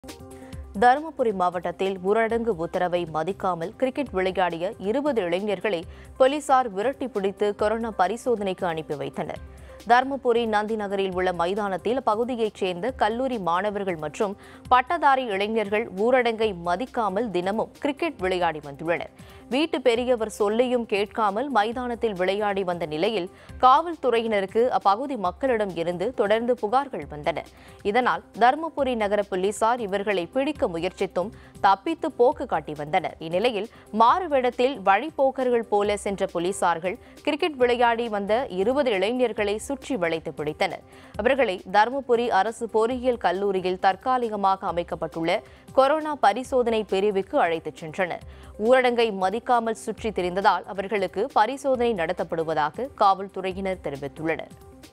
தருமபுரி மாவட்டத்தில் ஊரடங்கு உத்தரவை மதிக்காமல் கிரிக்கெட் விளையாடிய இருபது இளைஞர்களை போலீசார் விரட்டி பிடித்து கொரோனா பரிசோதனைக்கு அனுப்பி வைத்தனர் தருமபுரி நந்தி நகரில் உள்ள மைதானத்தில் அப்பகுதியைச் சேர்ந்த கல்லூரி மாணவர்கள் மற்றும் பட்டதாரி இளைஞர்கள் ஊரடங்கை மதிக்காமல் தினமும் கிரிக்கெட் விளையாடி வந்துள்ளனர் வீட்டு பெரியவர் சொல்லியும் கேட்காமல் மைதானத்தில் விளையாடி வந்த நிலையில் காவல்துறையினருக்கு அப்பகுதி மக்களிடம் இருந்து தொடர்ந்து புகார்கள் வந்தன இதனால் தருமபுரி நகர போலீசார் இவர்களை பிடிக்க முயற்சித்தும் தப்பித்து போக்கு காட்டி வந்தனர் இந்நிலையில் மாறுவேடத்தில் வழிபோக்கர்கள் போல சென்ற போலீசார்கள் கிரிக்கெட் விளையாடி வந்த இருபது இளைஞர்களை சுற்றி வளைத்து பிடித்தனர் அவர்களை தருமபுரி அரசு பொறியியல் கல்லூரியில் தற்காலிகமாக அமைக்கப்பட்டுள்ள கொரோனா பரிசோதனை பிரிவுக்கு அழைத்துச் சென்றனர் ஊரடங்கை மதிக்காமல் சுற்றித் திரிந்ததால் அவர்களுக்கு பரிசோதனை நடத்தப்படுவதாக காவல்துறையினர் தெரிவித்துள்ளனர்